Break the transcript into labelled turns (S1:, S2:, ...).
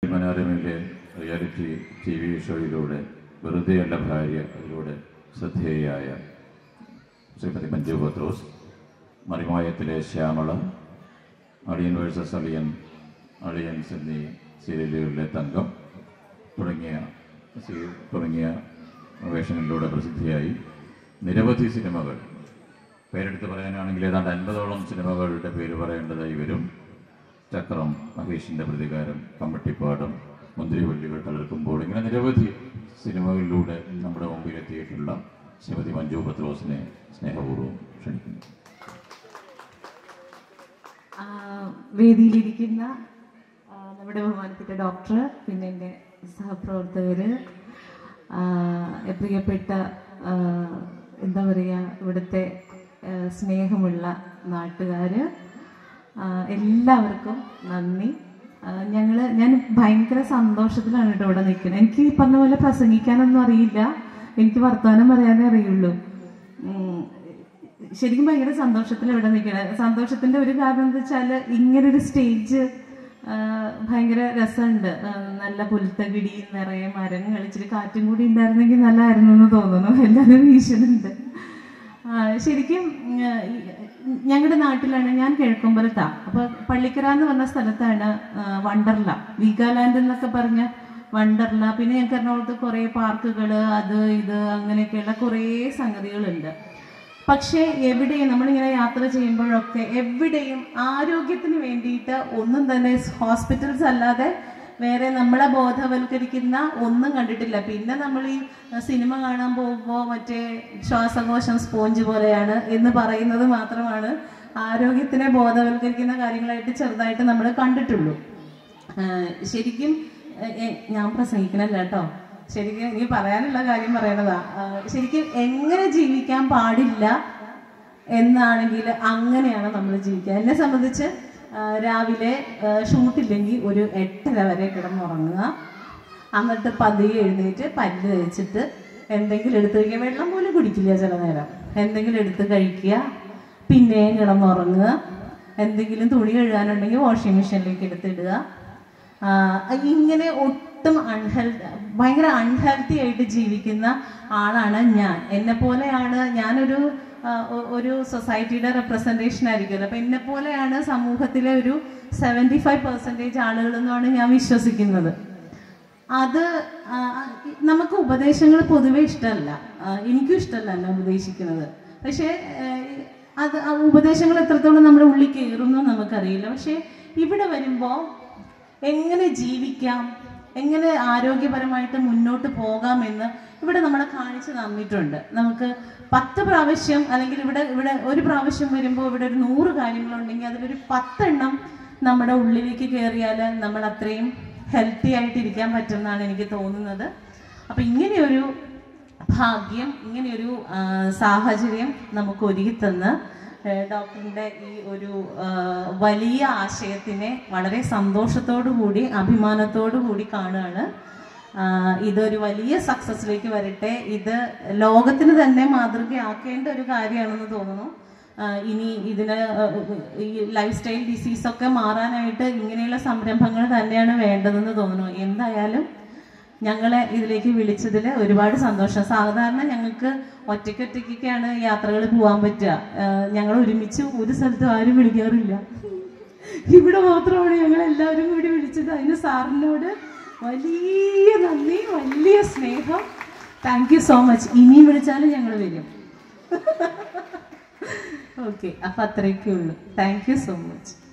S1: മനോരമയിലെ reality TV വി ഷോയിലൂടെ വെറുതെയല്ല ഭാര്യ അതിലൂടെ ശ്രദ്ധേയയായ ശ്രീമതി മഞ്ജു പത്രോസ് മറിമായത്തിലെ ശ്യാമള അളിയൻ വേഴ്സസ് അളിയൻ അളിയൻസ് എന്നീ സീരിയലുകളിലെ തങ്കം തുടങ്ങിയ സീ- തുടങ്ങിയ വേഷങ്ങളിലൂടെ പ്രസിദ്ധിയായി നിരവധി സിനിമകൾ പേരെടുത്ത് പറയാനാണെങ്കിൽ ഏതാണ്ട് അൻപതോളം സിനിമകളുടെ പേര് പറയേണ്ടതായി വരും ചക്രം മഹേഷിൻ്റെ പ്രതികാരം കമ്പട്ടിപ്പാടം മുന്തിരിവള്ളികൾ തളിർക്കുമ്പോൾ ഇങ്ങനെ നിരവധി സിനിമകളിലൂടെ നമ്മുടെ മുമ്പിലെത്തിയിട്ടുള്ള ശ്രീമതി മഞ്ജു പത്രോസിനെ സ്നേഹപൂർവ്വം ക്ഷണിക്കുന്നു
S2: ആ, വേദിയിലിരിക്കുന്ന ആ, നമ്മുടെ ബഹുമാനപ്പെട്ട ഡോക്ടർ പിന്നെ എൻ്റെ സഹപ്രവർത്തകര് ആ, പ്രിയപ്പെട്ട ആ, എന്താ പറയുക ഇവിടുത്തെ ആ, സ്നേഹമുള്ള നാട്ടുകാര് ആ, എല്ലാവർക്കും നന്ദി ആ, ഞങ്ങള് ഞാൻ ഭയങ്കര സന്തോഷത്തിലാണ് കേട്ടോ ഇവിടെ നിൽക്കുന്നത് എനിക്ക് ഈ പറഞ്ഞ പോലെ പ്രസംഗിക്കാനൊന്നും അറിയില്ല എനിക്ക് വർത്തമാനം പറയാനേ അറിയുള്ളൂ ഉം, ശരിക്കും ഭയങ്കര സന്തോഷത്തിൽ ഇവിടെ നിൽക്കണത് സന്തോഷത്തിന്റെ ഒരു കാരണം എന്താ വെച്ചാല് ഇങ്ങനൊരു സ്റ്റേജ് ഭയങ്കര രസമുണ്ട് ആ, നല്ല പുൽത്തകിടി നിറയെ മരങ്ങൾ ഇച്ചിരി കാറ്റും കൂടി ഉണ്ടായിരുന്നെങ്കിൽ നല്ലതായിരുന്നു എന്ന് തോന്നുന്നു എല്ലാവരും വീശുന്നുണ്ട് ആ, ശരിക്കും ഞങ്ങളുടെ നാട്ടിലാണ് ഞാൻ കിഴക്കുമ്പലത്താ അപ്പൊ പള്ളിക്കര എന്ന് പറഞ്ഞ സ്ഥലത്താണ് ആ, വണ്ടർല വീഗാലാൻഡ് എന്നൊക്കെ പറഞ്ഞ വണ്ടർല പിന്നെ ഞങ്ങൾക്ക് എറണാകുളത്ത് കുറേ പാർക്കുകൾ അത് ഇത് അങ്ങനെയൊക്കെയുള്ള കുറേ സംഗതികളുണ്ട് പക്ഷേ എവിടെയും നമ്മളിങ്ങനെ യാത്ര ചെയ്യുമ്പോഴൊക്കെ എവിടെയും ആരോഗ്യത്തിന് വേണ്ടിയിട്ട് ഒന്നും തന്നെ ഹോസ്പിറ്റൽസ് അല്ലാതെ വേറെ നമ്മളെ ബോധവൽക്കരിക്കുന്ന ഒന്നും കണ്ടിട്ടില്ല പിന്നെ നമ്മൾ ഈ സിനിമ കാണാൻ പോകുമ്പോൾ മറ്റേ ശ്വാസകോശം സ്പോഞ്ച് പോലെയാണ് എന്ന് പറയുന്നത് മാത്രമാണ് ആരോഗ്യത്തിനെ ബോധവൽക്കരിക്കുന്ന കാര്യങ്ങളായിട്ട് ചെറുതായിട്ട് നമ്മൾ കണ്ടിട്ടുള്ളൂ ആഹ് ശരിക്കും എ- എ- ഞാൻ പ്രസംഗിക്കണല്ല കേട്ടോ ശരിക്കും എനിക്ക് പറയാനുള്ള കാര്യം പറയണതാ ആഹ് ശരിക്കും എങ്ങനെ ജീവിക്കാൻ പാടില്ല എന്നാണെങ്കിൽ അങ്ങനെയാണ് നമ്മൾ ജീവിക്കുക എന്നെ സംബന്ധിച്ച് ആഹ് രാവിലെ ആഹ് ഷൂട്ടില്ലെങ്കിൽ ഒരു എട്ടര വരെ കിടന്നുറങ്ങുക എന്നിട്ട് പതിയെ എഴുന്നേറ്റ് പല്ല് തേച്ചിട്ട് എന്തെങ്കിലും എടുത്ത് കഴിക്കുക വെള്ളം പോലും കുടിക്കില്ല ചില നേരം എന്തെങ്കിലും എടുത്ത് കഴിക്കുക പിന്നെയും കിടന്നുറങ്ങുക എന്തെങ്കിലും തുണി കഴുകാനുണ്ടെങ്കിൽ വാഷിംഗ് മെഷീനിലേക്ക് എടുത്തിടുക ആ, ഇങ്ങനെ ഒട്ടും അൺഹെൽത്തി ഭയങ്കര അൺഹെൽത്തി ആയിട്ട് ജീവിക്കുന്ന ആളാണ് ഞാൻ എന്നെ പോലെയാണ് ഞാനൊരു ആ, ഒ- ഒരു സൊസൈറ്റിയുടെ റെപ്രസെൻറ്റേഷൻ ആയിരിക്കുമല്ലോ അപ്പം എന്നെ പോലെയാണ് സമൂഹത്തിലെ ഒരു സെവൻറ്റി ഫൈവ് പെർസെൻറ്റേജ് ആളുകൾ എന്നാണ് ഞാൻ വിശ്വസിക്കുന്നത് അത് ആ, നമുക്ക് ഉപദേശങ്ങൾ പൊതുവെ ഇഷ്ടമല്ല ആ, എനിക്കും ഇഷ്ടമല്ല എന്നെ ഉപദേശിക്കുന്നത് പക്ഷേ ഏഹ്, അത് ആ ഉപദേശങ്ങൾ എത്രത്തോളം നമ്മുടെ ഉള്ളിൽ കയറുന്നു നമുക്കറിയില്ല പക്ഷേ ഇവിടെ വരുമ്പോൾ എങ്ങനെ ജീവിക്കാം എങ്ങനെ ആരോഗ്യപരമായിട്ട് മുന്നോട്ട് പോകാമെന്ന് ഇവിടെ നമ്മളെ കാണിച്ചു തന്നിട്ടുണ്ട് നമുക്ക് പത്ത് പ്രാവശ്യം അല്ലെങ്കിൽ ഇവിടെ ഇവിടെ ഒരു പ്രാവശ്യം വരുമ്പോൾ ഇവിടെ ഒരു നൂറ് കാര്യങ്ങളുണ്ടെങ്കിൽ അതിലൊരു പത്തെണ്ണം നമ്മുടെ ഉള്ളിലേക്ക് കയറിയാൽ നമ്മൾ അത്രയും ഹെൽത്തി ആയിട്ട് ഇരിക്കാൻ പറ്റുമെന്നാണ് എനിക്ക് തോന്നുന്നത് അപ്പം ഇങ്ങനെയൊരു ഭാഗ്യം ഇങ്ങനെയൊരു ആ, സാഹചര്യം നമുക്ക് ഒരുക്കിത്തന്ന് ഏഹ്, ഡോക്ടറിന്റെ ഈ ഒരു ആ, വലിയ ആശയത്തിനെ വളരെ സന്തോഷത്തോടു കൂടി അഭിമാനത്തോടു കൂടി കാണുകയാണ് ആ, ഇതൊരു വലിയ സക്സസ്സിലേക്ക് വരട്ടെ ഇത് ലോകത്തിന് തന്നെ മാതൃകയാക്കേണ്ട ഒരു കാര്യമാണെന്ന് തോന്നുന്നു ആ, ഇനി ഇതിന് ആ, ഈ ലൈഫ് സ്റ്റൈൽ ഡിസീസൊക്കെ മാറാനായിട്ട് ഇങ്ങനെയുള്ള സംരംഭങ്ങൾ തന്നെയാണ് വേണ്ടതെന്ന് തോന്നുന്നു എന്തായാലും ഞങ്ങളെ ഇതിലേക്ക് വിളിച്ചതിൽ ഒരുപാട് സന്തോഷം സാധാരണ ഞങ്ങൾക്ക് ഒറ്റയ്ക്കൊറ്റയ്ക്കൊക്കെയാണ് യാത്രകൾ പോകാൻ പറ്റുക ആഹ് ഞങ്ങൾ ഒരുമിച്ച് ഒരു സ്ഥലത്തും ആരും വിളിക്കാറില്ല ഇവിടെ മാത്രമാണ് ഞങ്ങൾ എല്ലാവരും കൂടി വിളിച്ചത് അതിന് സാറിനോട് വലിയ നന്ദി വലിയ സ്നേഹം താങ്ക് യു സോ മച്ച് ഇനിയും വിളിച്ചാലും ഞങ്ങൾ വരും ഓക്കെ അപ്പൊ അത്രയൊക്കെ ഉള്ളൂ താങ്ക് യു സോ മച്ച്